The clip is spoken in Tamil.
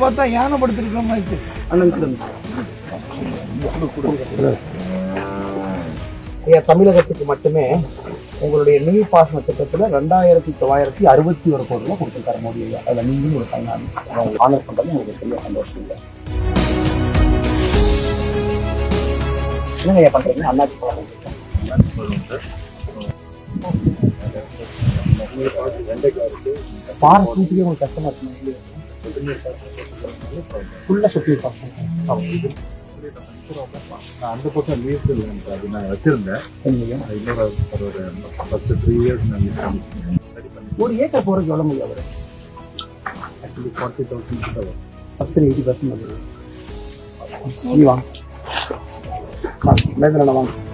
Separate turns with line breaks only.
பார்த்தா யானை படுத்திருக்கிற மாதிரி இருக்கு.
அண்ணன் சொல்லுங்க ஐயா தமிழகத்துக்கு மட்டுமே உங்களுடைய நீர்ப்பாசன திட்டத்துல ரெண்டாயிரத்தி தொள்ளாயிரத்தி அறுபத்தி ஒரு கோடி ரூபாய் கொடுத்துருக்காரு மோடி ஐயா அதுல நீங்களும் ஒரு பயனாளி அவங்க ஆனர் பண்றது உங்களுக்கு பெரிய சந்தோஷம் இல்லை என்னங்க ஐயா பண்றீங்க அண்ணாச்சி பழம் பாறை சூட்டுக்கே உங்களுக்கு கஷ்டமா இருக்கு ஃபுல்லா சுற்றி இருப்பாங்க
நான் அந்த பக்கம் லீவ் இல்லைன்ட்டு அது நான் வச்சிருந்தேன்
சரிங்க
அது இன்னொரு ஒரு ஃபர்ஸ்ட் த்ரீ இயர்ஸ் நான் யூஸ் பண்ணிருக்கேன் ரெடி பண்ணி
ஒரு ஏக்கர் போறதுக்கு எவ்வளோ முடியும் அவர்
ஆக்சுவலி ஃபார்ட்டி தௌசண்ட் கிட்ட வரும்
சப்சிடி எயிட்டி பர்சன்ட் வந்துடும் நீ வாங்க வாங்க மேசன வாங்க